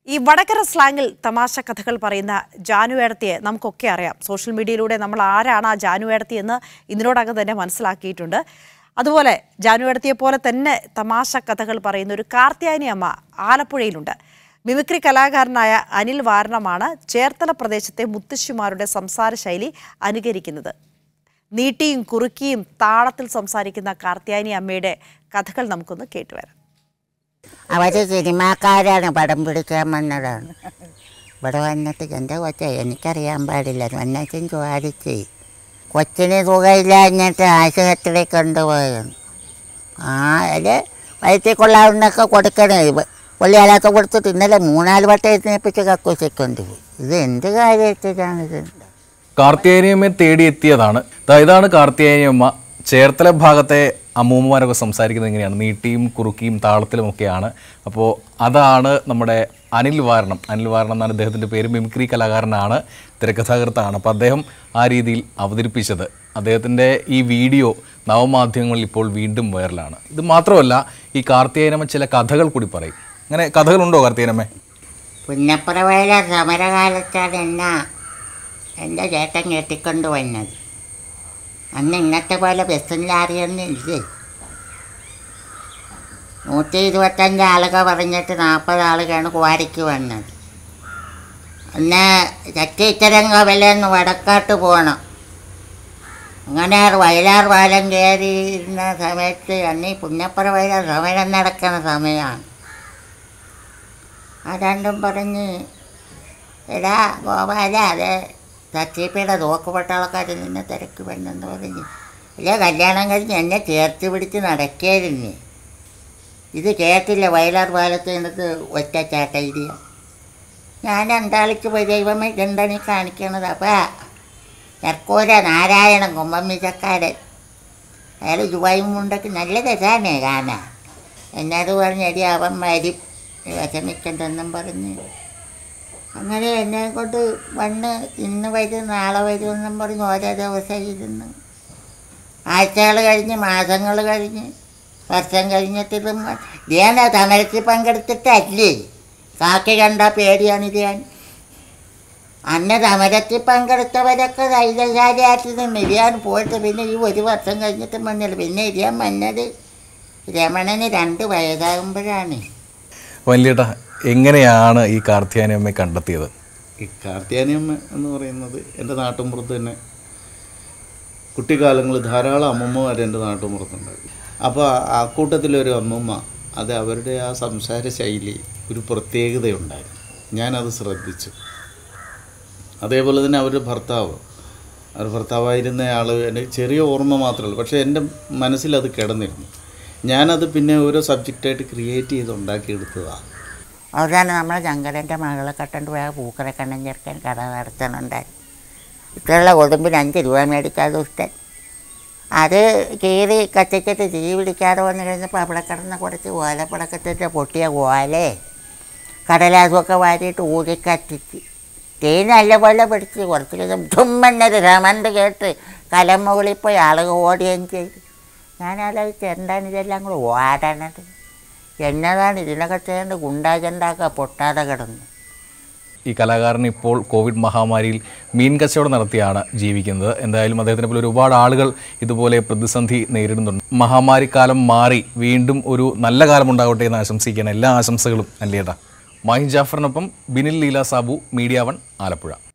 ഈ വടകര സ്ലാങ്ങിൽ തമാശ കഥകൾ പറയുന്ന ജാനുവേടത്തിയെ നമുക്കൊക്കെ അറിയാം സോഷ്യൽ മീഡിയയിലൂടെ നമ്മൾ ആരാണ് ആ ജാനുവേടത്തി എന്ന് ഇതിനോടകം തന്നെ മനസ്സിലാക്കിയിട്ടുണ്ട് അതുപോലെ ജാനുവേടത്തിയെ പോലെ തന്നെ തമാശ കഥകൾ പറയുന്ന ഒരു കാർത്തിയായനി അമ്മ ആലപ്പുഴയിലുണ്ട് മിമിക്രി കലാകാരനായ അനിൽ വാരണമാണ് ചേർത്തല പ്രദേശത്തെ മുത്തശ്ശിമാരുടെ സംസാര ശൈലി അനുകരിക്കുന്നത് നീട്ടിയും കുറുക്കിയും താളത്തിൽ സംസാരിക്കുന്ന കാർത്തിയായനി അമ്മയുടെ കഥകൾ നമുക്കൊന്ന് കേട്ടുവരാം അവർ സിനിമാക്കാരാണ് പടം പിടിക്കാൻ വന്നതാണ് ഇവിടെ വന്നിട്ട് എൻ്റെ കൊച്ച എനിക്കറിയാൻ പാടില്ല വന്നച്ചും ചോദിച്ച് കൊച്ചിന് സുഖമില്ല എന്നിട്ട് ആശുപത്രി കൊണ്ടുപോയത് ആ അതിൽ വയറ്റിൽ കൊള്ളാവുന്നൊക്കെ കൊടുക്കണേ പുള്ളിയാലൊക്കെ കൊടുത്തിട്ട് ഇന്നലെ മൂന്നാല് വട്ടം എഴുന്നേപ്പിച്ച് കക്കൂസിൽ കൊണ്ടുപോയി ഇത് എന്ത് കാര്യത്തിലാണിത് കാർത്തിയാനിയമ്മയെ തേടിയെത്തിയതാണ് ദാ ഇതാണ് കാർത്തിയാനിയമ്മ ചേർത്തല ഭാഗത്തെ അമ്മൂമ്മമാരൊക്കെ സംസാരിക്കുന്നത് എങ്ങനെയാണ് നീട്ടിയും കുറുക്കിയും താളത്തിലും ഒക്കെയാണ് അപ്പോൾ അതാണ് നമ്മുടെ അനിൽ വാരണം അനിൽ വാരണം എന്നാണ് അദ്ദേഹത്തിൻ്റെ പേര് മിമിക്രി കലാകാരനാണ് തിരക്കഥാകൃത്താണ് അപ്പോൾ അദ്ദേഹം ആ രീതിയിൽ അവതരിപ്പിച്ചത് അദ്ദേഹത്തിൻ്റെ ഈ വീഡിയോ നവമാധ്യമങ്ങളിൽ ഇപ്പോൾ വീണ്ടും വൈറലാണ് ഇത് മാത്രമല്ല ഈ കാർത്തിയായനമ്മ ചില കഥകൾ കൂടി പറയും അങ്ങനെ കഥകളുണ്ടോ കാർത്തിയായനമ്മേ പുന്നപ്പുറവേല സമരകാലത്താണ് എന്നാ എൻ്റെ ചേട്ടൻ കെട്ടിക്കൊണ്ട് വന്നത് അന്ന് ഇന്നത്തെ പോലെ ബസ്സും ലാറിയൊന്നും ഇല്ലേ നൂറ്റി ഇരുപത്തഞ്ച് ആളുകൾ പറഞ്ഞിട്ട് നാൽപ്പത് ആളുകളാണ് കുവാരിക്ക് വന്നത് അന്ന് ചറ്റീച്ചരങ്കവലെന്ന് വടക്കാട്ട് പോകണം അങ്ങനെ വയലാർ പാലം കയറിയിരുന്ന സമയത്ത് അന്ന് ഈ പുന്നപ്പുറ വയലാർ സമരം നടക്കുന്ന സമയമാണ് ആ രണ്ടും പറഞ്ഞ് എടാ ഗോപാല അത് തച്ചീപ്പയുടെ തോക്കുപട്ടാളക്കാരിൽ നിന്ന് തിരക്ക് വന്നെന്ന് പറഞ്ഞ് ഇല്ല കല്യാണം കഴിഞ്ഞ് എന്നെ ചേർത്ത് പിടിച്ച് നടക്കായിരുന്നു ഇത് കേട്ടില്ല വയലാർ പാലത്ത് നിന്നിട്ട് ഒറ്റ ചാട്ട ഇടിയ ഞാൻ രണ്ടാളിക്ക് പോയി ദൈവമേ ഇതെന്താണ് ഈ കാണിക്കണത് അപ്പം ചർക്കൂര നാരായണൻ കുമ്പമ്മിച്ചക്കാരൻ അയാൾ ജുവായും മുണ്ടൊക്കെ നല്ല രസമാണ് കാണാൻ എന്നോട് പറഞ്ഞടി അവൻ മരും വിഷമിക്കണ്ടെന്നും പറഞ്ഞ് അങ്ങനെ എന്നെ കൊണ്ട് വന്ന് ഇന്ന് വരും നാളെ വരുമെന്നും പറഞ്ഞ് ഓരോ ദിവസം ഇരുന്ന് ആഴ്ചകൾ കഴിഞ്ഞ് മാസങ്ങൾ കഴിഞ്ഞ് വർഷം കഴിഞ്ഞിട്ടും ഞാൻ സമരത്തിൽ പങ്കെടുത്തിട്ടല്ലേ കാക്കി കണ്ട പേടിയാണ് ഞാൻ അന്ന് സമരത്തിൽ പങ്കെടുത്തവരൊക്കെ ധൈര്യശാലിയായിട്ട് നിന്ന് ഇരിയാൻ പോയിട്ട് പിന്നെ ഈ ഒരു വർഷം കഴിഞ്ഞിട്ടും വന്നില്ല പിന്നെ ഇരിയാൻ വന്നത് രമണന് രണ്ട് വയസ്സാകുമ്പോഴാണ് വലിയേട്ടാ എങ്ങനെയാണ് ഈ കാർത്തിയാനിയമ്മയെ കണ്ടെത്തിയത് ഈ കാർത്തിയാനിയമ്മ എന്ന് പറയുന്നത് എൻ്റെ നാട്ടിൻപുറത്ത് തന്നെ കുട്ടിക്കാലങ്ങളിൽ ധാരാളം അമ്മമ്മമാർ എൻ്റെ നാട്ടിൻപുറത്തുണ്ടായിരുന്നു അപ്പോൾ ആ കൂട്ടത്തിലൊരു അമ്മമ്മ അത് അവരുടെ ആ സംസാര ശൈലി ഒരു പ്രത്യേകതയുണ്ടായിരുന്നു ഞാനത് ശ്രദ്ധിച്ചു അതേപോലെ തന്നെ അവരുടെ ഭർത്താവ് അവർ ഭർത്താവായിരുന്ന ആൾ എൻ്റെ ചെറിയ ഓർമ്മ മാത്രമല്ല പക്ഷേ എൻ്റെ മനസ്സിലത് കിടന്നിരുന്നു ഞാനത് പിന്നെ ഓരോ സബ്ജക്റ്റായിട്ട് ക്രിയേറ്റ് ചെയ്ത് ഉണ്ടാക്കിയെടുത്തതാണ് അവസാനം നമ്മളെ ശങ്കരൻ്റെ മകളെ കട്ടണ്ട് പോയ പൂക്കറ കണ്ണൻ ചെറുക്കൻ കട നടത്തണുണ്ടായി ഇത്രയുള്ള കൊതുമ്പിന് അഞ്ച് രൂപ മേടിക്കാതെ ദുഷ്ടൻ അത് കീറി കത്തിച്ചിട്ട് തീ പിടിക്കാതെ വന്നു കഴിഞ്ഞപ്പോൾ അവിടെ കിടന്ന കുറച്ച് ഓലപ്പടക്കത്തിൻ്റെ പൊട്ടിയ ഓലേ കടലാസുമൊക്കെ വാരിയിട്ട് ഊതി കത്തിച്ച് തീ നല്ലപോലെ പിടിച്ച് കുറച്ച് ദിവസം തുമ്മെന്നൊരു രമണ്ട് കേട്ട് കലമുകളിൽ പോയി ആളുകൾ ഓടുകയും ചെയ്തു ഞാനാലോചിച്ച് എന്താണ് ഇതെല്ലാം കൂടെ ഓടണത് എന്നതാണ് ഇതിനൊക്കെ ചെയ്യേണ്ട ഗുണ്ടാജണ്ടാക്കുക പൊട്ടാതെ കിടന്നു ഈ കലാകാരൻ ഇപ്പോൾ കോവിഡ് മഹാമാരിയിൽ മീൻ കച്ചവടം നടത്തിയാണ് ജീവിക്കുന്നത് എന്തായാലും അദ്ദേഹത്തിനെ പോലെ ഒരുപാട് ആളുകൾ ഇതുപോലെ പ്രതിസന്ധി നേരിടുന്നുണ്ട് മഹാമാരി കാലം മാറി വീണ്ടും ഒരു നല്ല കാലം ഉണ്ടാകട്ടെ എന്ന് ആശംസിക്കുകയാണ് എല്ലാ ആശംസകളും അല്ലേട്ടാ മാഹിൻ ജാഫറിനൊപ്പം ബിനിൽ ലീല സാബു മീഡിയ വൺ ആലപ്പുഴ